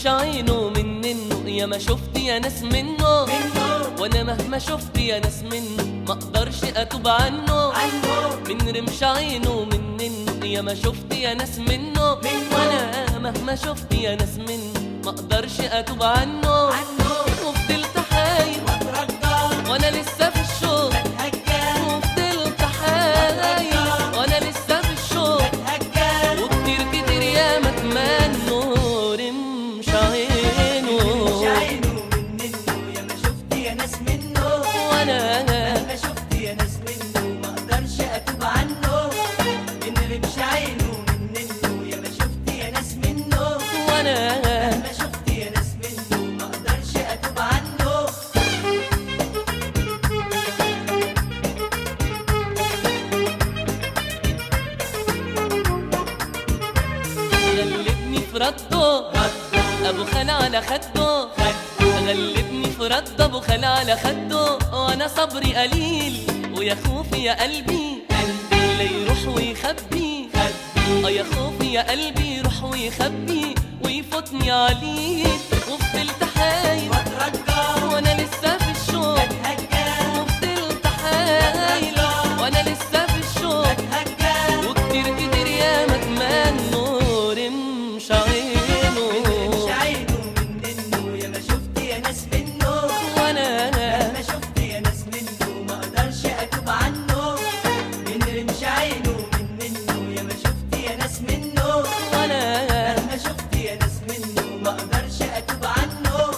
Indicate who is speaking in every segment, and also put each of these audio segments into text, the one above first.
Speaker 1: رمش عينه مننه يا ما شفت يا ناس منه وانا مهما شفت يا ناس منه ما اقدرش اتوب عنه من رمش عينه مننه يا ما شفت يا ناس منه وانا مهما شفت يا ناس منه ما اقدرش اتوب عنه وفضلت حاير وانا لسه في الشوق وفضلت حاير وانا لسه في الشوق وكتير كتير يا ما اتمنوا رمش عينه وانا وانا غلبني في رده ابو خال على خده غلبني في رده ابو خال على خده وانا صبري قليل ويا خوفي يا قلبي لا يروح ويخبي اه يا خوفي يا قلبي يروح ويخبي ويفوتني عليه وفضلت حايل وانا لسه في الشوق وفضلت حايل وانا لسه في الشوق وكتير كتير يا ما اتمنوا رمش عينه وانا
Speaker 2: ما شفت يا ناس منه ما اقدرش اتوب عنه من رمش عينه من منه يا ما شفت يا ناس منه
Speaker 1: وانا
Speaker 2: ما شفت يا ناس منه ما اقدرش اتوب عنه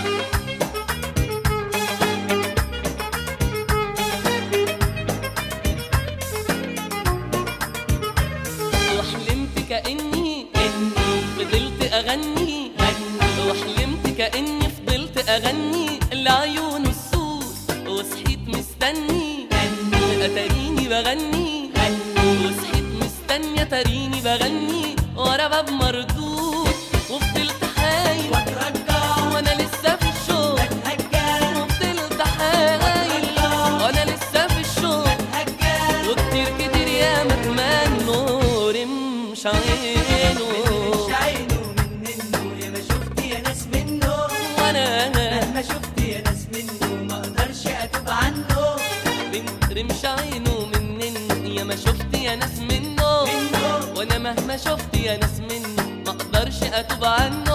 Speaker 1: وحلمت كأني فضلت أغني وحلمت كأني فضلت أغني لعيونه السود وصحيت مستني أتاريني بغني وصحيت مستني أتاريني بغني ورا باب مردود وفضلت حايل
Speaker 2: واترجى
Speaker 1: وأنا لسه في الشوق
Speaker 2: هجان
Speaker 1: وفضلت حايل وأنا لسه في الشوق
Speaker 2: هجان
Speaker 1: وكتير كتير يا ما اتمنوا رمش عينه
Speaker 2: رمش عينه من منه يا ما شفت يا ناس منه
Speaker 1: وانا
Speaker 2: ما شفت يا ناس منه ما اقدرش اتوب عنه
Speaker 1: بنت رمش عينه منن يا ما شفت يا ناس منه
Speaker 2: منه
Speaker 1: وانا مهما شفت يا ناس منه ما اقدرش اتوب عنه